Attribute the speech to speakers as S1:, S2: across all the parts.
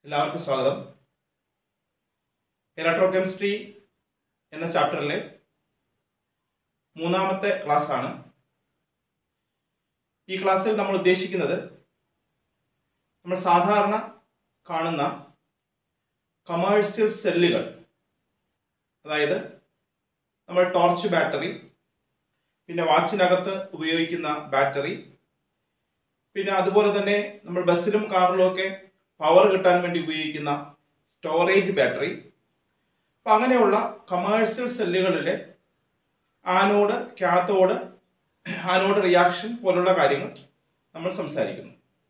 S1: എല്ലാവർക്കും സ്വാഗതം electro chemistry എന്ന ചാപ്റ്ററിലെ മൂന്നാമത്തെ ക്ലാസ് ആണ് ഈ ക്ലാസ്സിൽ നമ്മൾ ഉദ്ദേശിക്കുന്നത് നമ്മൾ സാധാരണ കാണുന്ന കമേഴ്സ്യൽ സെല്ലുകൾ അതായത് നമ്മൾ ടോർച്ച് ബാറ്ററി പിന്നെ വാച്ചിനകത്ത് ഉപയോഗിക്കുന്ന ബാറ്ററി പിന്നെ അതുപോലെ തന്നെ നമ്മൾ ബസ്സിലും കാറിലും ഒക്കെ പവർ കിട്ടാൻ വേണ്ടി ഉപയോഗിക്കുന്ന സ്റ്റോറേജ് ബാറ്ററി അപ്പം അങ്ങനെയുള്ള കമേഴ്സ്യൽ സെല്ലുകളിലെ ആനോഡ് കാത്തോഡ് ആനോഡ് റിയാക്ഷൻ പോലുള്ള കാര്യങ്ങൾ നമ്മൾ സംസാരിക്കുന്നു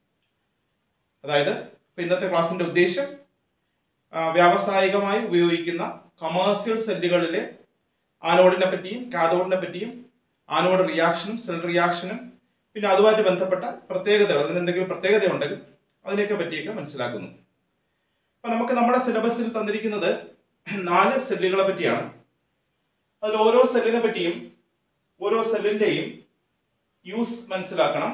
S1: അതായത് ഇപ്പം ഇന്നത്തെ ക്ലാസ്സിൻ്റെ ഉദ്ദേശം ആ, വ്യാവസായികമായി ഉപയോഗിക്കുന്ന കമേഴ്സ്യൽ സെല്ലുകളിലെ ആനോഡിനെ പറ്റിയും കാഥോഡിനെ പറ്റിയും ആനോഡ് റിയാക്ഷനും സെൽ റിയാക്ഷനും പിന്നെ അതുമായിട്ട് ബന്ധപ്പെട്ട പ്രത്യേകതകൾ അതിന് എന്തെങ്കിലും പ്രത്യേകത ഉണ്ടെങ്കിൽ അതിനെയൊക്കെ പറ്റിയൊക്കെ മനസ്സിലാക്കുന്നു അപ്പൊ നമുക്ക് നമ്മുടെ സിലബസിൽ തന്നിരിക്കുന്നത് നാല് സെല്ലുകളെ പറ്റിയാണ് അതിൽ ഓരോ സെല്ലിനെ പറ്റിയും ഓരോ സെല്ലിന്റെയും യൂസ് മനസ്സിലാക്കണം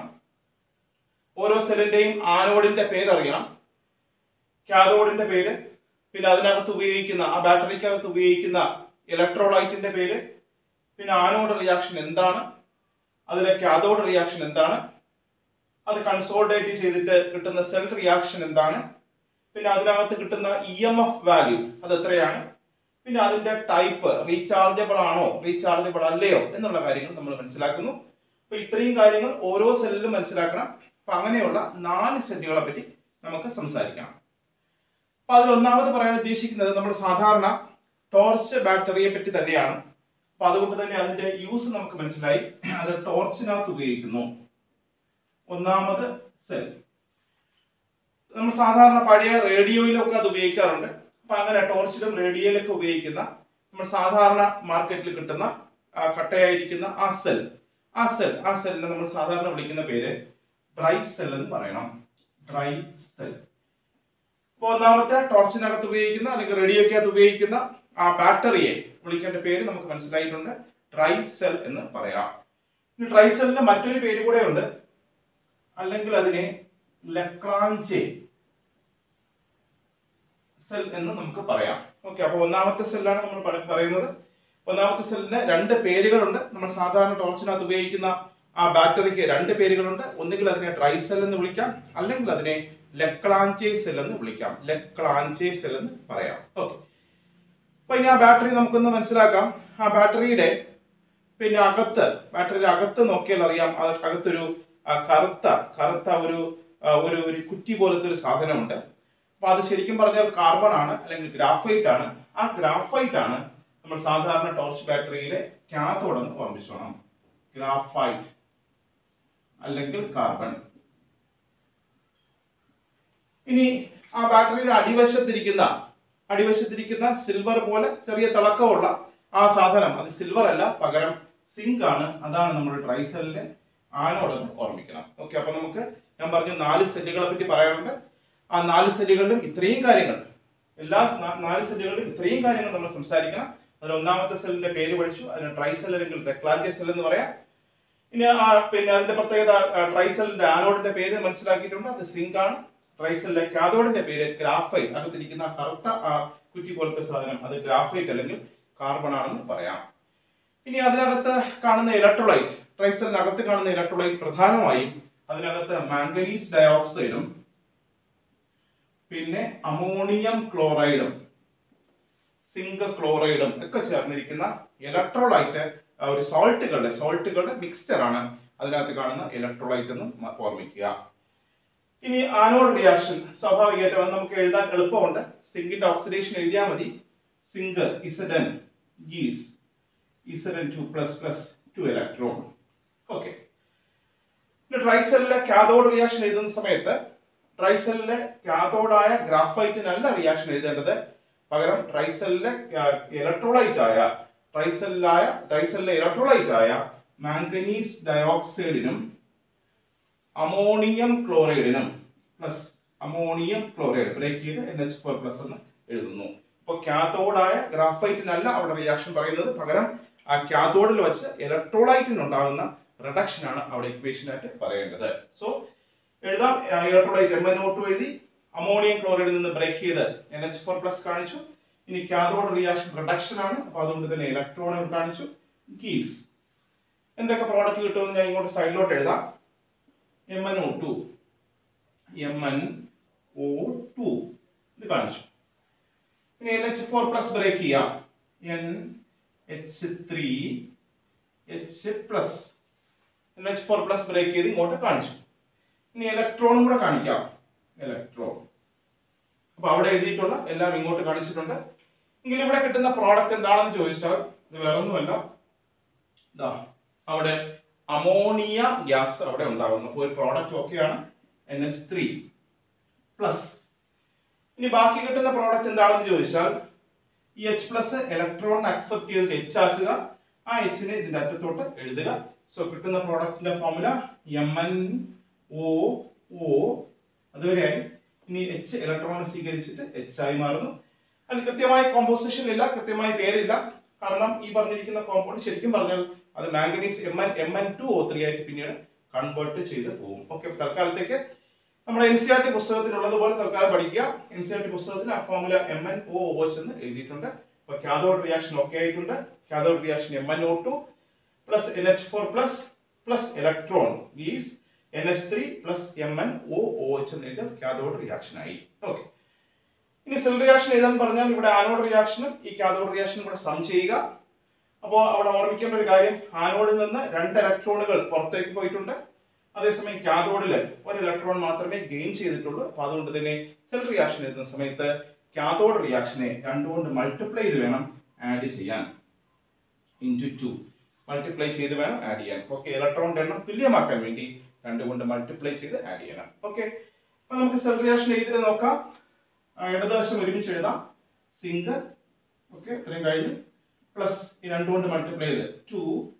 S1: ഓരോ സെല്ലിന്റെയും ആനോഡിന്റെ പേരറിയണം കാഥോഡിന്റെ പേര് പിന്നെ അതിനകത്ത് ഉപയോഗിക്കുന്ന ആ ബാറ്ററിക്കകത്ത് ഉപയോഗിക്കുന്ന ഇലക്ട്രോലൈറ്റിന്റെ പേര് പിന്നെ ആനോഡ് റിയാക്ഷൻ എന്താണ് അതിലെ കാഥോഡ് റിയാക്ഷൻ എന്താണ് അത് കൺസോൾഡേറ്റ് ചെയ്തിട്ട് കിട്ടുന്ന സെൽ റിയാക്ഷൻ എന്താണ് പിന്നെ അതിനകത്ത് കിട്ടുന്ന ഇ എം എഫ് വാല്യൂ അത് എത്രയാണ് പിന്നെ അതിന്റെ ടൈപ്പ് റീചാർജബിൾ ആണോ റീചാർജബിൾ അല്ലയോ എന്നുള്ള കാര്യങ്ങൾ നമ്മൾ മനസ്സിലാക്കുന്നു അപ്പൊ ഇത്രയും കാര്യങ്ങൾ ഓരോ സെല്ലിലും മനസ്സിലാക്കണം അപ്പൊ അങ്ങനെയുള്ള നാല് സെല്ലുകളെ പറ്റി നമുക്ക് സംസാരിക്കണം അപ്പൊ അതിൽ ഒന്നാമത് പറയാൻ ഉദ്ദേശിക്കുന്നത് നമ്മൾ സാധാരണ ടോർച്ച് ബാറ്ററിയെ പറ്റി തന്നെയാണ് അപ്പൊ അതുകൊണ്ട് തന്നെ അതിന്റെ യൂസ് നമുക്ക് മനസ്സിലായി അത് ടോർച്ചിനകത്ത് ഉപയോഗിക്കുന്നു ഒന്നാമത് സെൽ നമ്മൾ സാധാരണ പഴയ റേഡിയോയിലൊക്കെ അത് ഉപയോഗിക്കാറുണ്ട് അപ്പൊ അങ്ങനെ ടോർച്ചിലും റേഡിയോയിലൊക്കെ ഉപയോഗിക്കുന്ന നമ്മൾ സാധാരണ മാർക്കറ്റിൽ കിട്ടുന്ന ആ കട്ടയായിരിക്കുന്ന ആ സെൽ ആ സെൽ ആ സെല്ലിനെ നമ്മൾ സാധാരണ വിളിക്കുന്ന പേര് ഡ്രൈ സെൽ എന്ന് പറയണം ഡ്രൈ സെൽ അപ്പൊ ഒന്നാമത്തെ ടോർച്ചിനകത്ത് ഉപയോഗിക്കുന്ന അല്ലെങ്കിൽ റേഡിയോക്കകത്ത് ഉപയോഗിക്കുന്ന ആ ബാറ്ററിയെ വിളിക്കേണ്ട പേര് നമുക്ക് മനസ്സിലായിട്ടുണ്ട് ഡ്രൈ സെൽ എന്ന് പറയാം ഈ ഡ്രൈ സെല്ലിന് മറ്റൊരു പേര് കൂടെ ഉണ്ട് അല്ലെങ്കിൽ അതിനെ ലക്രാഞ്ചെ സെൽ എന്ന് നമുക്ക് പറയാം ഓക്കെ അപ്പൊ ഒന്നാമത്തെ സെല്ലാണ് നമ്മൾ പ- പറയുന്നത് ഒന്നാമത്തെ സെല്ലിന് രണ്ട് പേരുകളുണ്ട് നമ്മൾ സാധാരണ ടോർച്ചിനകത്ത് ഉപയോഗിക്കുന്ന ആ ബാറ്ററിക്ക് രണ്ട് പേരുകളുണ്ട് ഒന്നുകിൽ അതിനെ ഡ്രൈ സെൽ എന്ന് വിളിക്കാം അല്ലെങ്കിൽ അതിനെ ലെക്ലാഞ്ചെ സെൽ എന്ന് വിളിക്കാം ലെക്ലാഞ്ചെ സെൽ എന്ന് പറയാം ഓക്കെ അപ്പൊ ഇനി ആ ബാറ്ററി നമുക്കൊന്ന് മനസ്സിലാക്കാം ആ ബാറ്ററിയുടെ പിന്നെ അകത്ത് ബാറ്ററിയുടെ അകത്ത് നോക്കിയാൽ അറിയാം അത് അകത്തൊരു ആ, കറുത്ത കറുത്ത ഒരു ആ, ഒരു ഒരു കുറ്റി പോലത്തെ ഒരു സാധനമുണ്ട് അപ്പൊ അത് ശരിക്കും പറഞ്ഞാൽ കാർബൺ ആണ് അല്ലെങ്കിൽ ഗ്രാഫൈറ്റ് ആണ് ആ ഗ്രാഫൈറ്റ് ആണ് നമ്മൾ സാധാരണ ടോർച്ച് ബാറ്ററിയിലെ കാഥോഡ് എന്ന് ഓർമ്മിച്ചോണം ഗ്രാഫൈറ്റ് അല്ലെങ്കിൽ കാർബൺ ഇനി ആ ബാറ്ററിയുടെ അടിവശത്തിരിക്കുന്ന അടിവശത്തിരിക്കുന്ന സിൽവർ പോലെ ചെറിയ തിളക്കമുള്ള ആ സാധനം അത് സിൽവർ അല്ല പകരം സിങ്ക് ആണ് അതാണ് നമ്മൾ ട്രൈസെല്ലിലെ ആനോഡ് എന്ന് ഓർമ്മിക്കണം ഓക്കെ അപ്പൊ നമുക്ക് ഞാൻ പറഞ്ഞു നാല് സെല്ലുകളെ പറ്റി പറയാനുണ്ട് ആ നാല് സെല്ലുകളിലും ഇത്രയും കാര്യങ്ങൾ എല്ലാ നാ- നാല് സെല്ലുകളിലും ഇത്രയും കാര്യങ്ങൾ നമ്മൾ സംസാരിക്കണം അതിൽ ഒന്നാമത്തെ സെല്ലിന്റെ പേര് പഠിച്ചു അതിന് ട്രൈസെൽ അല്ലെങ്കിൽ റെക്ലാഞ്ചെ സെൽ എന്ന് പറയാം ഇനി ആ പിന്നെ അതിന്റെ പ്രത്യേകത ട്രൈസെല്ലിന്റെ ആനോഡിന്റെ പേര് മനസ്സിലാക്കിയിട്ടുണ്ട് അത് സിങ്ക് ആണ് ട്രൈസെല്ലിന്റെ കാഥോഡിന്റെ പേര് ഗ്രാഫൈറ്റ് അകത്തിരിക്കുന്ന ആ കറുത്ത ആ കുറ്റി പോലത്തെ സാധനം അത് ഗ്രാഫൈറ്റ് അല്ലെങ്കിൽ കാർബൺ ആണെന്ന് പറയാം ഇനി അതിനകത്ത് കാണുന്ന ഇലക്ട്രോലൈറ്റ് ട്രൈസെല്ലിനകത്ത് കാണുന്ന ഇലക്ട്രോലൈറ്റ് പ്രധാനമായും അതിനകത്ത് മാംഗനീസ് ഡയോക്സൈഡും പിന്നെ അമോണിയം ക്ലോറൈഡും സിങ്ക് ക്ലോറൈഡും ഒക്കെ ചേർന്നിരിക്കുന്ന ഇലക്ട്രോലൈറ്റ് ഒരു സോൾട്ടുകളുടെ സോൾട്ടുകളുടെ മിക്സ്ചർ ആണ് അതിനകത്ത് കാണുന്ന ഇലക്ട്രോലൈറ്റ് എന്ന് മ- ഓർമ്മിക്കുക ഇനി ആനോഡ് റിയാക്ഷൻ സ്വാഭാവികമായിട്ടും അത് നമുക്ക് എഴുതാൻ എളുപ്പമുണ്ട് സിങ്കിന്റെ ഓക്സിഡേഷൻ എഴുതിയാൽ മതി zinc Z N gives Z N two plus plus two electron okay ട്രൈസെല്ലിലെ കാഥോഡ് റിയാക്ഷൻ എഴുതുന്ന സമയത്ത് ട്രൈസെല്ലിലെ കാഥോഡായ ഗ്രാഫൈറ്റിനല്ല റിയാക്ഷൻ എഴുതേണ്ടത് പകരം ട്രൈസെല്ലിലെ ഇലക്ട്രോലൈറ്റ് ആയ ട്രൈസെല്ലായ ട്രൈസെല്ലിലെ ഇലക്ട്രോലൈറ്റ് ആയ മാംഗനീസ് ഡയോക്സൈഡിനും അമോണിയം ക്ലോറൈഡിനും പ്ലസ് അമോണിയം ക്ലോറൈഡ് ബ്രേക്ക് ചെയ്ത് എൻ എച്ച് ഫോർ പ്ലസ് എന്ന് എഴുതുന്നു അപ്പോൾ കാത്തോഡായ ഗ്രാഫൈറ്റിനല്ല അവിടെ റിയാക്ഷൻ പറയുന്നത് പകരം ആ കാത്തോഡിൽ വെച്ച് ഇലക്ട്രോലൈറ്റിന് ഉണ്ടാകുന്ന റിഡക്ഷൻ ആണ് അവിടെ ഇക്വേഷൻ ആയിട്ട് പറയേണ്ടത് സോ എഴുതാം electrolyte M N O two എഴുതി അമോണിയം ക്ലോറൈഡിൽ നിന്ന് ബ്രേക്ക് ചെയ്ത് എൻ എച്ച് ഫോർ പ്ലസ് കാണിച്ചു ഇനി കാഥോഡ് റിയാക്ഷൻ റിഡക്ഷൻ ആണ് അപ്പൊ അതുകൊണ്ട് തന്നെ ഇലക്ട്രോണുകൾ കാണിച്ചു ഗീവ്സ് എന്തൊക്കെ പ്രോഡക്റ്റ് കിട്ടുമെന്ന് ഞാൻ ഇങ്ങോട്ട് സൈഡിലോട്ട് എഴുതാം M N O two M N O two ഇത് കാണിച്ചു ഇനി N H four plus break ചെയ്യാം N H three H plus N H four plus break ചെയ്ത് ഇങ്ങോട്ട് കാണിച്ചു ഇനി ഇലക്ട്രോണും കൂടെ കാണിക്കാം ഇലക്ട്രോൺ അപ്പൊ അവിടെ എഴുതിയിട്ടുള്ള എല്ലാം ഇങ്ങോട്ട് കാണിച്ചിട്ടുണ്ട് എങ്കിൽ ഇവിടെ കിട്ടുന്ന പ്രോഡക്റ്റ് എന്താണെന്ന് ചോദിച്ചാൽ ഇത് വേറൊന്നുമല്ല ഇതാ അവിടെ അമോണിയ ഗ്യാസ് അവിടെ ഉണ്ടാകുന്നു അപ്പോൾ ഒരു പ്രോഡക്റ്റ് ഓക്കെയാണ് എൻ എച്ച് ത്രീ പ്ലസ് ഇനി ബാക്കി കിട്ടുന്ന പ്രോഡക്റ്റ് എന്താണെന്ന് ചോദിച്ചാൽ ഈ എച്ച് പ്ലസ് ഇലക്ട്രോൺ അക്സെപ്റ്റ് ചെയ്ത് എച്ച് ആക്കുക ആ എച്ചിനെ ഇതിന്റെ അറ്റത്തോട്ട് എഴുതുക സോ കിട്ടുന്ന പ്രോഡക്റ്റിന്റെ formula M N O O അതുവരെയായി ഇനി എച്ച് ഇലക്ട്രോൺ സ്വീകരിച്ചിട്ട് എച്ച് ആയി മാറുന്നു അതിന് കൃത്യമായ കോമ്പോസിഷൻ ഇല്ല കൃത്യമായ പേരില്ല കാരണം ഈ പറഞ്ഞിരിക്കുന്ന കോമ്പൗണ്ട് ശരിക്കും പറഞ്ഞാൽ അത് manganese M N M N two O three ആയിട്ട് പിന്നീട് കൺവേർട്ട് ചെയ്ത് പോകും ഓക്കെ തൽക്കാലത്തേക്ക് നമ്മുടെ എൻ സി ആർ ടി പുസ്തകത്തിലുള്ളതുപോലെ തൽക്കാലം പഠിക്കുക എൻ സി ആർ ടി പുസ്തകത്തിൽ ആ formula M N O O H എന്ന് എഴുതിയിട്ടുണ്ട് അപ്പൊ കാഥോഡ് റിയാക്ഷൻ ഒക്കെ ആയിട്ടുണ്ട് cathode reaction M N O two plus N H four plus plus electron is N H three plus M N O O H എന്ന് എഴുതിയാൽ cathode reaction ആയി okay ഇനി cell reaction എഴുതാൻ പറഞ്ഞാൽ ഇവിടെ ആനോഡ് റിയാക്ഷനും ഈ കാഥോഡ് റിയാക്ഷനും കൂടെ സം ചെയ്യുക അപ്പോൾ അവിടെ ഓർമ്മിക്കേണ്ട ഒരു കാര്യം ആനോഡിൽ നിന്ന് രണ്ട് ഇലക്ട്രോണുകൾ പുറത്തേക്ക് പോയിട്ടുണ്ട് അതേസമയം കാഥോഡിൽ ഒരു ഇലക്ട്രോൺ മാത്രമേ ഗെയിൻ ചെയ്തിട്ടുള്ളൂ അപ്പൊ അതുകൊണ്ട് തന്നെ സെൽ റിയാക്ഷൻ എഴുതുന്ന സമയത്ത് കാഥോഡ് റിയാക്ഷനെ രണ്ടുകൊണ്ട് മൾട്ടിപ്ലൈ ചെയ്ത് വേണം ആഡ് ചെയ്യാൻ ഇൻറ്റു ടു മൾട്ടിപ്ലൈ ചെയ്ത് വേണം ആഡ് ചെയ്യാൻ ഓക്കെ ഇലക്ട്രോണിന്റെ എണ്ണം തുല്യമാക്കാൻ വേണ്ടി രണ്ട് കൊണ്ട് മൾട്ടിപ്ലൈ ചെയ്ത് ആഡ് ചെയ്യണം ഓക്കെ അപ്പൊ നമുക്ക് സെൽ റിയാക്ഷൻ എഴുതി നോക്കാം ആ, ഇടതുവശം ഒരുമിച്ച് എഴുതാം സിംഗിൾ ഓക്കെ ഇത്രയും കഴിഞ്ഞു പ്ലസ് ഈ രണ്ട് കൊണ്ട് മൾട്ടിപ്ലൈ ചെയ്ത് two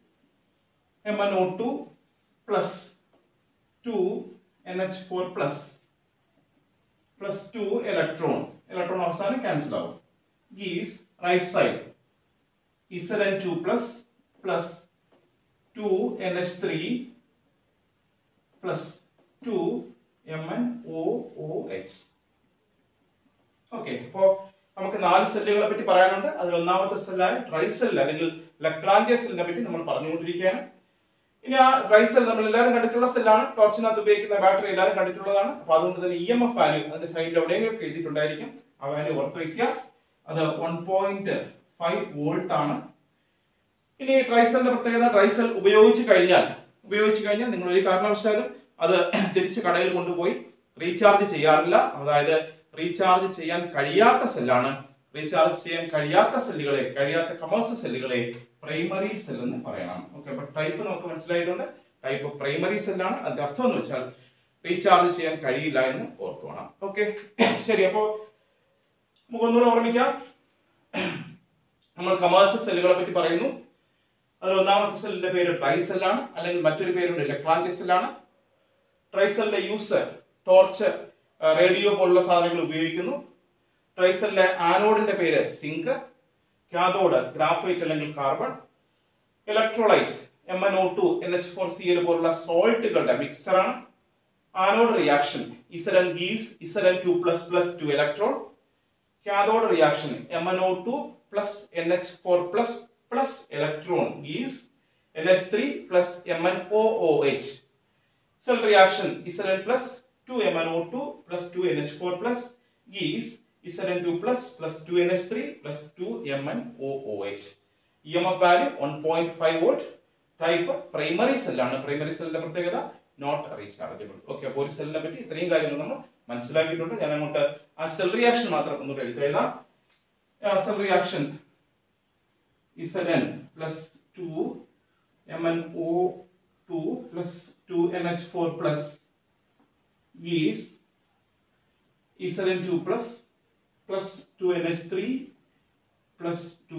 S1: M N O two plus two N H four plus plus two electron electron അവസാനം ക്യാൻസൽ ആവും gives right side Z N two plus plus two N H three plus two M N O O H okay അപ്പോ നമുക്ക് നാല് സെല്ലുകളെ പറ്റി പറയാനുണ്ട് അതിൽ ഒന്നാമത്തെ സെല്ലായ ട്രൈസെൽ അല്ലെങ്കിൽ ലക്ലാൻഡിയ സെല്ലിനെ പറ്റി നമ്മൾ പറഞ്ഞുകൊണ്ടിരിക്കുകയാണ് ഇനി ആ ട്രൈസെൽ നമ്മൾ എല്ലാവരും കണ്ടിട്ടുള്ള സെല്ലാണ് ടോർച്ചിനകത്ത് ഉപയോഗിക്കുന്ന ബാറ്ററി എല്ലാവരും കണ്ടിട്ടുള്ളതാണ് അപ്പൊ അതുകൊണ്ട് തന്നെ ഇ എം എഫ് വാല്യൂ അതിന്റെ സൈഡിൽ എവിടെയെങ്കിലും ഒക്കെ എഴുതിയിട്ടുണ്ടായിരിക്കും ആ വാല്യൂ ഓർത്ത് വയ്ക്കുക അത് വൺ പോയിന്റ് ഫൈവ് വോൾട്ട് ആണ് ഇനി ട്രൈസെല്ലിന്റെ പ്രത്യേകത ട്രൈസെൽ ഉപയോഗിച്ച് കഴിഞ്ഞാൽ ഉപയോഗിച്ച് കഴിഞ്ഞാൽ നിങ്ങൾ ഒരു കാരണവശാലും അത് തിരിച്ച് കടയിൽ കൊണ്ടുപോയി റീചാർജ് ചെയ്യാറില്ല അതായത് റീചാർജ് ചെയ്യാൻ കഴിയാത്ത സെല്ലാണ് റീചാർജ് ചെയ്യാൻ കഴിയാത്ത സെല്ലുകളെ കഴിയാത്ത കമേഴ്സ് സെല്ലുകളെ പ്രൈമറി സെൽ എന്ന് പറയണം ഓക്കെ അപ്പൊ ടൈപ്പ് നമുക്ക് മനസ്സിലായിട്ടുണ്ട് ടൈപ്പ് പ്രൈമറി സെല്ലാണ് അതിന്റെ അർത്ഥം എന്ന് വെച്ചാൽ റീചാർജ് ചെയ്യാൻ കഴിയില്ല എന്ന് ഓർത്തു വേണം ഓക്കെ ശരി അപ്പോ നമുക്ക് ഒന്നുകൂടെ ഓർമ്മിക്കാം നമ്മൾ കമേഴ്സ് സെല്ലുകളെ പറ്റി പറയുന്നു അതിൽ ഒന്നാമത്തെ സെല്ലിന്റെ പേര് ട്രൈസെല്ലാണ് അല്ലെങ്കിൽ മറ്റൊരു പേരുണ്ട് ഇലക്ട്രോണിക് സെല്ലാണ് ട്രൈസെല്ലിന്റെ യൂസ് ടോർച്ച് റേഡിയോ പോലുള്ള സാധനങ്ങൾ ഉപയോഗിക്കുന്നു ട്രൈസെല്ലിലെ ആനോഡിന്റെ പേര് സിങ്ക് കാഥോഡ് ഗ്രാഫൈറ്റ് അല്ലെങ്കിൽ carbon electrolyte M N O two N H four C L പോലുള്ള സോൾട്ടുകളുടെ മിക്സറാണ് anode reaction Z N gives Z N two plus plus two electron cathode reaction M N O two plus N H four plus plus electron gives N H three plus M N O O H cell reaction Zn plus 2MnO2 plus 2NH4 plus gives Zn2 plus plus 2NH3 plus 2MnOOH. EMF value 1.5 volt. Type primary സെല്ലാണ് primary സെല്ലിന്റെ പ്രത്യേകത not rechargeable okay അപ്പോൾ ഒരു സെല്ലിനെ പറ്റി ഇത്രയും കാര്യങ്ങൾ നമ്മൾ മനസ്സിലാക്കിയിട്ടുണ്ട് ഞാൻ അങ്ങോട്ട് ആ സെൽ റിയാക്ഷൻ മാത്രം ഒന്നുകൂടെ എഴുതി എഴുതാം cell reaction Z N plus two M N O two plus 2NH4 plus is Zn2 plus plus 2NH3 plus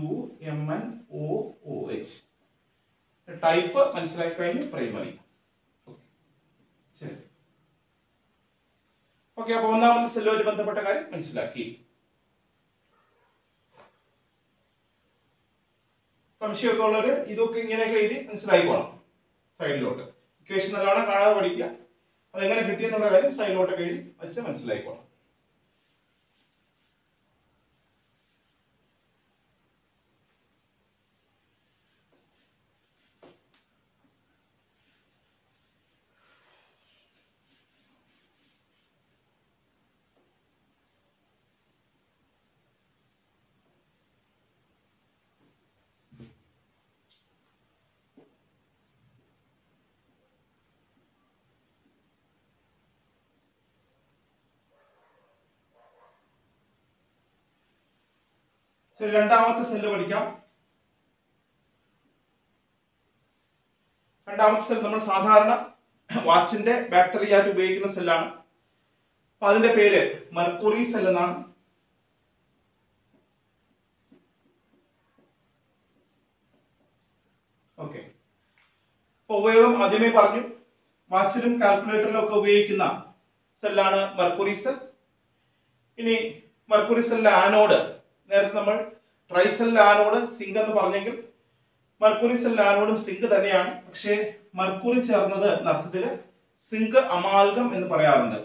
S1: 2MnOOH. Type മനസ്സിലാക്കി കഴിഞ്ഞു പ്രൈമറി ശരി ഓക്കെ അപ്പൊ ഒന്നാമത്തെ സെല്ലുമായിട്ട് ബന്ധപ്പെട്ട കാര്യം മനസ്സിലാക്കി സംശയമൊക്കെ ഉള്ളവര് ഇതൊക്കെ ഇങ്ങനെയൊക്കെ എഴുതി മനസ്സിലായിക്കോണം സൈഡിലോട്ട് ഇക്വേഷൻ നല്ലോണം കാണാതെ പഠിക്കുക അതെങ്ങനെ കിട്ടിയെന്നുള്ള കാര്യം സൈഡിലോട്ടൊക്കെ എഴുതി വെച്ച് മനസ്സിലായിക്കോണം So, രണ്ടാമത്തെ സെല്ല് പഠിക്കാം രണ്ടാമത്തെ സെൽ നമ്മൾ സാധാരണ വാച്ചിന്റെ ബാറ്ററി ആയിട്ട് ഉപയോഗിക്കുന്ന സെല്ലാണ് അപ്പൊ അതിന്റെ പേര് മെർക്കുറി സെൽ എന്നാണ് ഓക്കെ അപ്പൊ ഉപയോഗം ആദ്യമേ പറഞ്ഞു വാച്ചിലും കാൽക്കുലേറ്ററിലും ഒക്കെ ഉപയോഗിക്കുന്ന സെല്ലാണ് മെർക്കുറി സെൽ ഇനി മെർക്കുറി സെല്ലിലെ ആനോഡ് നേരത്തെ നമ്മൾ ട്രൈസെല്ലിലെ ആനോഡ് സിങ്ക് എന്ന് പറഞ്ഞെങ്കിൽ മെർക്കുറി സെല്ലിലെ ആനോഡും സിങ്ക് തന്നെയാണ് പക്ഷേ മെർക്കുറി ചേർന്നത് എന്ന അർത്ഥത്തിൽ സിങ്ക് അമാൽഗം എന്ന് പറയാറുണ്ട്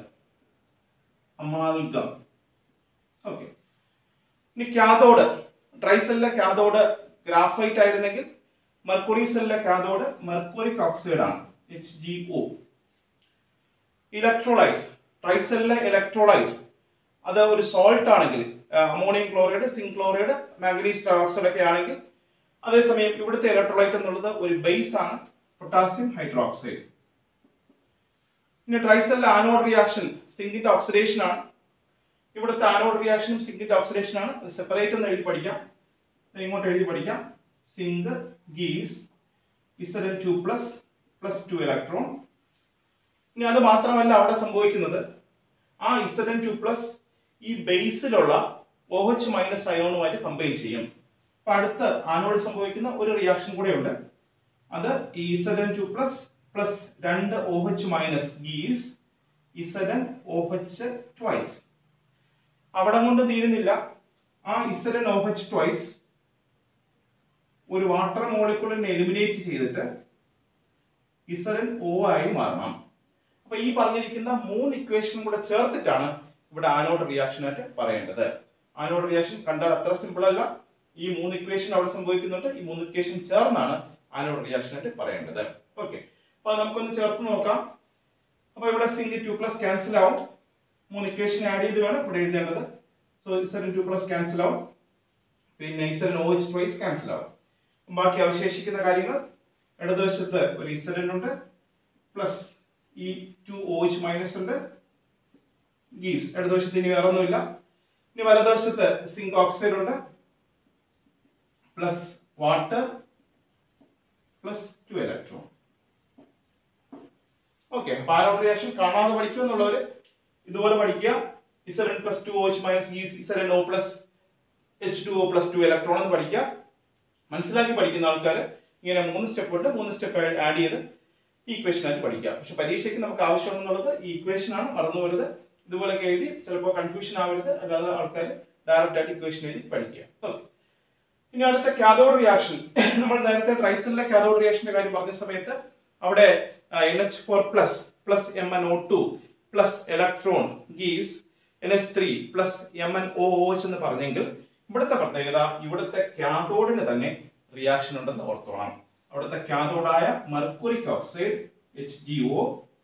S1: അമാൽഗം ഓക്കെ ഇനി കാഥോഡ് ട്രൈസെല്ലിലെ കാഥോഡ് ഗ്രാഫൈറ്റ് ആയിരുന്നെങ്കിൽ മെർക്കുറി സെല്ലിലെ കാഥോഡ് മെർക്കുറിക് ഓക്സൈഡ് ആണ് എച്ച് ജി ഒ ഇലക്ട്രോലൈറ്റ് ട്രൈസെല്ലിലെ ഇലക്ട്രോലൈറ്റ് അത് ഒരു സോൾട്ട് ആണെങ്കിൽ ammonium chloride zinc chloride manganese dioxide ഒക്കെ ആണെങ്കിൽ അതേസമയം ഇവിടുത്തെ ഇലക്ട്രോലൈറ്റ് എന്നുള്ളത് ഒരു ബേസ് ആണ് പൊട്ടാസ്യം ഹൈഡ്രോക്സൈഡ് ഇനി ട്രൈസെല്ലിലെ ആനോഡ് റിയാക്ഷൻ സിങ്കിന്റെ ഓക്സിഡേഷൻ ആണ് ഇവിടുത്തെ ആനോഡ് റിയാക്ഷനും സിങ്കിന്റെ ഓക്സിഡേഷൻ ആണ് അത് സെപ്പറേറ്റ് ഒന്ന് എഴുതി പഠിക്കാം ദേ ഇങ്ങോട്ട് എഴുതി പഠിക്കാം zinc gives Z N two plus plus two electron ഇനി അത് മാത്രമല്ല അവിടെ സംഭവിക്കുന്നത് ആ ഇസഡൻ ടു പ്ലസ് ഈ ബേസിലുള്ള ഒ എച്ച് മൈനസ് അയോണുമായിട്ട് കമ്പൈൻ ചെയ്യും അപ്പൊ അടുത്ത് ആനോട് സംഭവിക്കുന്ന ഒരു റിയാക്ഷൻ കൂടെ ഉണ്ട് അത് ഈ ഇസഡൻ ടു പ്ലസ് പ്ലസ് രണ്ട് O H minus gives Z N O H twice അവിടെ കൊണ്ട് തീരുന്നില്ല ആ ഇസഡൻ ഒ എച്ച് ട്വൈസ് ഒരു വാട്ടർ മോളിക്യൂളിനെ എലിമിനേറ്റ് ചെയ്തിട്ട് ഇസഡൻ ഒ ആയി മാറണം അപ്പൊ ഈ പറഞ്ഞിരിക്കുന്ന മൂന്ന് ഇക്വേഷനും കൂടെ ചേർത്തിട്ടാണ് ഇവിടെ ആനോഡ് റിയാക്ഷൻ ആയിട്ട് പറയേണ്ടത് ആനോഡ് റിയാക്ഷൻ കണ്ടാൽ അത്ര സിമ്പിൾ അല്ല ഈ മൂന്ന് ഇക്വേഷൻ അവിടെ സംഭവിക്കുന്നുണ്ട് ഈ മൂന്ന് ഇക്വേഷൻ ചേർന്നാണ് ആനോഡ് റിയാക്ഷൻ ആയിട്ട് പറയേണ്ടത് ഓക്കെ അപ്പൊ നമുക്കൊന്ന് ചേർത്ത് നോക്കാം അപ്പൊ ഇവിടെ സിങ്ക് ടു പ്ലസ് ക്യാൻസൽ ആവും മൂന്ന് ഇക്വേഷൻ ആഡ് ചെയ്ത് വേണം ഇവിടെ എഴുതേണ്ടത് so Z N two plus cancel ആവും പിന്നെ Z N O H twice cancel ആവും ബാക്കി അവശേഷിക്കുന്ന കാര്യങ്ങൾ ഇടതുവശത്ത് ഒരു ഇസറിൻ ഉണ്ട് പ്ലസ് ഈ ടു ഒ എച്ച് മൈനസ് ഉണ്ട് ഗീവ്സ് ഇടതുവശത്ത് ഇനി വേറെ ഒന്നുമില്ല ഇനി വലതുവശത്ത് സിങ്ക് ഓക്സൈഡ് ഉണ്ട് plus water plus two electron okay parrot reaction കാണാതെ പഠിക്കുക എന്നുള്ളവര് ഇതുപോലെ പഠിക്കുക Z N plus two H minus gives Z N O plus H two O plus two electron എന്ന് പഠിക്കുക മനസ്സിലാക്കി പഠിക്കുന്ന ആൾക്കാർ ഇങ്ങനെ മൂന്ന് സ്റ്റെപ്പ് ഉണ്ട് മൂന്ന് സ്റ്റെപ്പ് ആഡ് ചെയ്ത് ഈ ഇക്വേഷൻ ആയിട്ട് പഠിക്കാം പക്ഷെ പരീക്ഷയ്ക്ക് നമുക്ക് ആവശ്യമുണ്ടെന്നുള്ളത് ഈ ഇക്വേഷൻ ആണ് മറന്നു വരുത് ഇതുപോലൊക്കെ എഴുതി ചിലപ്പോൾ കൺഫ്യൂഷൻ ആവരുത് അല്ലാതെ ആൾക്കാർ ഡയറക്റ്റ് ആയിട്ട് ഇക്വേഷൻ എഴുതി പഠിക്കുക ഓക്കെ ഇനി അടുത്ത കാഥോഡ് റിയാക്ഷൻ നമ്മൾ നേരത്തെ ട്രൈസലിലെ കാഥോഡ് റിയാക്ഷന്റെ കാര്യം പറഞ്ഞ സമയത്ത് അവിടെ N H four plus plus M N O two plus electron gives N H three plus M N O H എന്ന് പറഞ്ഞെങ്കിൽ ഇവിടുത്തെ പ്രത്യേകത ഇവിടുത്തെ കാഥോഡിന് തന്നെ റിയാക്ഷൻ ഉണ്ടെന്ന് ഓർത്തോണം അവിടുത്തെ കാഥോഡായ mercuric oxide H G O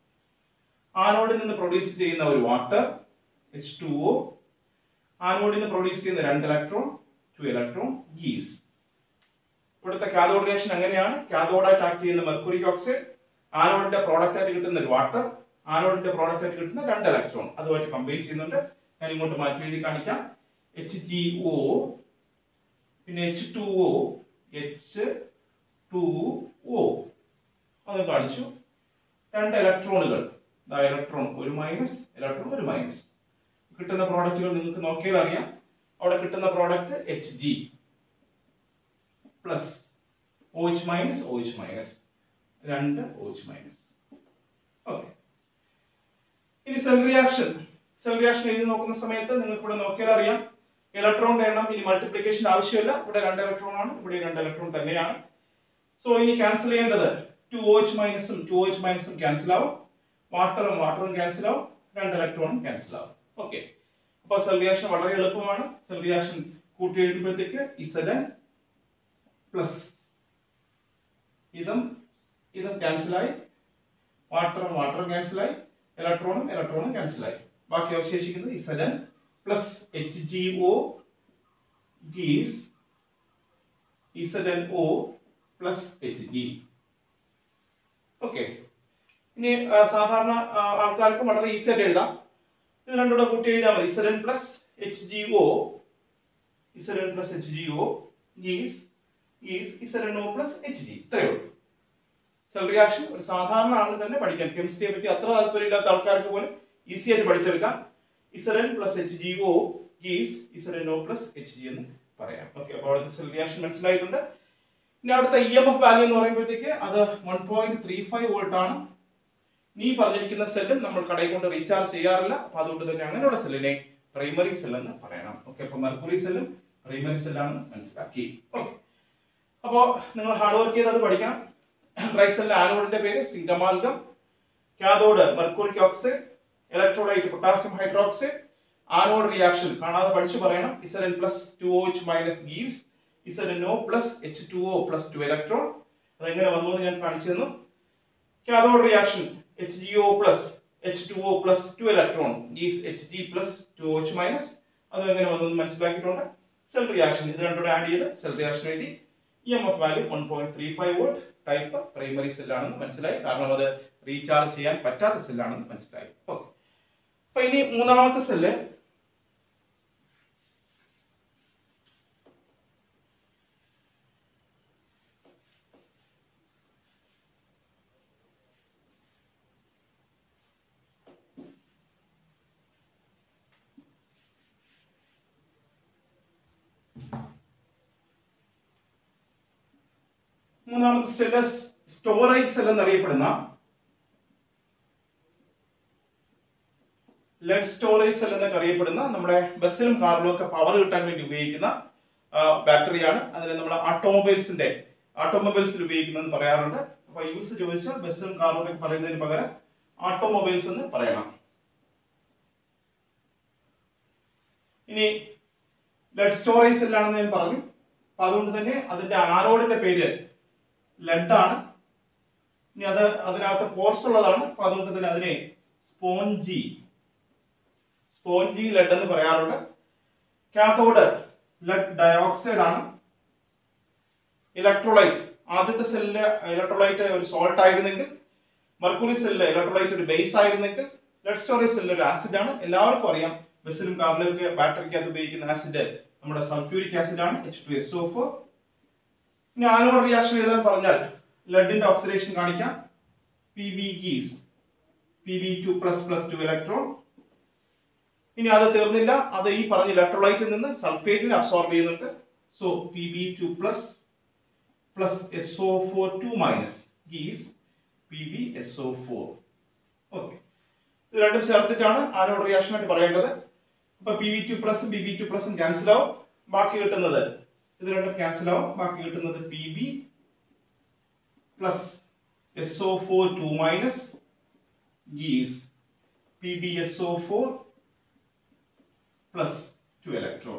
S1: ആനോഡിൽ നിന്ന് പ്രൊഡ്യൂസ് ചെയ്യുന്ന ഒരു വാട്ടർ എച്ച് ടു ഒ ആനോഡിൽ നിന്ന് പ്രൊഡ്യൂസ് ചെയ്യുന്ന രണ്ട് ഇലക്ട്രോൺ ടു ഇലക്ട്രോൺ ഗീസ് ഇവിടുത്തെ കാഥോഡ് റിയാക്ഷൻ അങ്ങനെയാണ് കാഥോഡായിട്ട് ആക്ട് ചെയ്യുന്ന മെർക്കുറിക് ഓക്സൈഡ് ആനോഡിന്റെ പ്രോഡക്റ്റ് ആയിട്ട് കിട്ടുന്ന ഒരു വാട്ടർ ആനോഡിന്റെ പ്രോഡക്റ്റ് ആയിട്ട് കിട്ടുന്ന രണ്ട് ഇലക്ട്രോൺ അതുമായിട്ട് കമ്പൈൻ ചെയ്യുന്നുണ്ട് ഞാൻ ഇങ്ങോട്ട് മാറ്റി എഴുതി കാണിക്കാം എച്ച് ജി ഒ പിന്നെ H two O H two O അത് കാണിച്ചു രണ്ട് ഇലക്ട്രോണുകൾ ഇലക്ട്രോൺ ഒരു മൈനസ് ഇലക്ട്രോൺ ഒരു മൈനസ് കിട്ടുന്ന പ്രോഡക്റ്റുകൾ നിങ്ങൾക്ക് നോക്കിയാൽ അറിയാം അവിടെ കിട്ടുന്ന product H G plus O H minus O H minus രണ്ട് ഒ എച്ച് മൈനസ് ഓക്കെ ഇനി സെൽ റിയാക്ഷൻ സെൽ റിയാക്ഷൻ എഴുതി നോക്കുന്ന സമയത്ത് നിങ്ങൾക്ക് ഇവിടെ നോക്കിയാൽ അറിയാം ഇലക്ട്രോണിന്റെ എണ്ണം ഇനി മൾട്ടിപ്ലിക്കേഷൻ ആവശ്യമില്ല ഇവിടെ രണ്ട് ഇലക്ട്രോൺ ആണ് ഇവിടെ രണ്ട് ഇലക്ട്രോൺ തന്നെയാണ് സോ ഇനി ക്യാൻസൽ ചെയ്യേണ്ടത് ടു ഒ എച്ച് മൈനസും ടു ഒ എച്ച് മൈനസും ക്യാൻസൽ ആവും വാട്ടറും വാട്ടറും ക്യാൻസൽ ആവും രണ്ട് ഇലക്ട്രോണും ക്യാൻസൽ ആവും ഓക്കെ അപ്പോൾ സെൽ റിയാക്ഷൻ വളരെ എളുപ്പമാണ് സെൽ റിയാക്ഷൻ കൂട്ടി എഴുതുമ്പോഴത്തേക്ക് ഇസഡൻ പ്ലസ് ഇതും ഇതും ക്യാൻസലായി വാട്ടറും വാട്ടറും ക്യാൻസലായി ഇലക്ട്രോണും ഇലക്ട്രോണും ക്യാൻസലായി ബാക്കി അവശേഷിക്കുന്നത് Z N plus H G O gives Z N O plus H G okay ഇനി ആ, സാധാരണ ആ, ആൾക്കാർക്ക് വളരെ ഈസി ആയിട്ട് എഴുതാം ഇത് രണ്ടുകൂടെ കൂട്ടി എഴുതിയാൽ മതി Z N plus H G O Z N plus H G O is is Z N O plus H G ഇത്രയേ ഉള്ളൂ സെൽ റിയാക്ഷൻ ഒരു സാധാരണ ആളിന് തന്നെ പഠിക്കാം കെമിസ്ട്രിയെ പറ്റി അത്ര താല്പര്യമില്ലാത്ത ആൾക്കാർക്ക് പോലും ഈസി ആയിട്ട് പഠിച്ചെടുക്കാം Z N plus H G O is Z N O plus H G എന്ന് പറയാം ഓക്കെ അപ്പോൾ അവിടുത്തെ സെൽ റിയാക്ഷൻ മനസ്സിലായിട്ടുണ്ട് ഇനി അവിടുത്തെ ഇ എം എഫ് വാല്യൂ എന്ന് പറയുമ്പോഴത്തേക്ക് അത് one point three five volt ആണ് നീ പറഞ്ഞിരിക്കുന്ന സെല്ലും നമ്മൾ കടയിൽ കൊണ്ട് റീചാർജ് ചെയ്യാറില്ല അപ്പൊ അതുകൊണ്ട് തന്നെ അങ്ങനെയുള്ള സെല്ലിനെ പ്രൈമറി സെൽ എന്ന് പറയണം ഓക്കെ അപ്പൊ മെർക്കുറി സെല്ലും പ്രൈമറി സെല്ലാണെന്ന് മനസ്സിലാക്കി ഓക്കെ അപ്പോ നിങ്ങൾ ഹാർഡ് വർക്ക് ചെയ്ത് അത് പഠിക്കണം റൈസെല്ലിന്റെ ആനോഡിന്റെ പേര് zinc amalgam cathode mercuric oxide electrolyte potassium hydroxide anode reaction കാണാതെ പഠിച്ചു പറയണം Z N plus two O H minus gives Z N O plus H two O plus two electron അതെങ്ങനെ വന്നു എന്ന് ഞാൻ കാണിച്ചു തന്നു cathode reaction H G O plus H two O plus two electron is H G plus two H minus അത് എങ്ങനെ വന്നു എന്ന് മനസ്സിലാക്കിയിട്ടുണ്ട് സെൽ റിയാക്ഷൻ ഇത് രണ്ടുകൂടെ ആഡ് ചെയ്ത് സെൽ റിയാക്ഷൻ എഴുതി E M F value one point three five volt type primary സെല്ലാണെന്ന് മനസ്സിലായി കാരണം അത് റീചാർജ് ചെയ്യാൻ പറ്റാത്ത സെല്ലാണെന്ന് മനസ്സിലായി ഓക്കെ അപ്പൊ ഇനി മൂന്നാമത്തെ സെല്ല് മൂന്നാമത്തെ സെല്ല് സ്റ്റോറേജ് സെൽ എന്നറിയപ്പെടുന്ന ലെഡ് സ്റ്റോറേജ് സെൽ എന്നൊക്കെ അറിയപ്പെടുന്ന നമ്മുടെ ബസ്സിലും കാറിലും ഒക്കെ പവർ കിട്ടാൻ വേണ്ടി ഉപയോഗിക്കുന്ന ബാറ്ററിയാണ് അതിനെ നമ്മൾ ഓട്ടോമൊബൈൽസിന്റെ ഓട്ടോമൊബൈൽസിൽ ഉപയോഗിക്കുന്നതെന്ന് പറയാറുണ്ട് അപ്പൊ യൂസ് ചോദിച്ചാൽ ബസ്സിലും കാറിലും ഒക്കെ പറയുന്നതിന് പകരം ഓട്ടോമൊബൈൽസ് എന്ന് പറയണം ഇനി ലെഡ് സ്റ്റോറേജ് സെല്ലാണെന്ന് ഞാൻ പറഞ്ഞു അപ്പൊ അതുകൊണ്ട് തന്നെ അതിന്റെ ആരോഡിന്റെ പേര് ലെഡ് ആണ് ഇനി അത് അതിനകത്ത് പോർസ് ഉള്ളതാണ് അപ്പൊ അതുകൊണ്ട് തന്നെ അതിനെ സ്പോഞ്ചി സ്പോഞ്ചി ലെഡ് എന്ന് പറയാറുണ്ട് കാത്തോഡ് ലെഡ് ഡയോക്സൈഡ് ആണ് ഇലക്ട്രോലൈറ്റ് ആദ്യത്തെ സെല്ലില് ഇലക്ട്രോലൈറ്റ് ഒരു സോൾട്ട് ആയിരുന്നെങ്കിൽ മെർക്കുറി സെല്ലില് ഇലക്ട്രോലൈറ്റ് ഒരു ബേസ് ആയിരുന്നെങ്കിൽ ലെഡ് സ്റ്റോറേജ് സെല്ലിൽ ഒരു ആസിഡ് ആണ് എല്ലാവർക്കും അറിയാം ബസ്സിലും കാറിലും ഒക്കെ ബാറ്ററിക്കകത്ത് ഉപയോഗിക്കുന്ന ആസിഡ് നമ്മുടെ സൾഫ്യൂരിക് ആസിഡ് ആണ് H two S O four ഇനി ആനോഡ് റിയാക്ഷൻ എഴുതാൻ പറഞ്ഞാൽ ലെഡിന്റെ ഓക്സിഡേഷൻ കാണിക്കാം P B gives P B two plus plus two electron ഇനി അത് തീർന്നില്ല അത് ഈ പറഞ്ഞ ഇലക്ട്രോലൈറ്റിൽ നിന്ന് സൾഫേറ്റിനെ അബ്സോർബ് ചെയ്യുന്നുണ്ട് so P B two plus plus S O four two minus gives P B S O four okay ഇത് രണ്ടും ചേർത്തിട്ടാണ് ആനോഡ് റിയാക്ഷൻ ആയിട്ട് പറയേണ്ടത് അപ്പൊ പി വി ടു പ്ലസും ബി ബി ടു പ്ലസും ക്യാൻസൽ ആവും ബാക്കി കിട്ടുന്നത് ഇത് രണ്ടും ക്യാൻസൽ ആവും ബാക്കി കിട്ടുന്നത് P B plus S O four two minus gives P B S O four plus two electron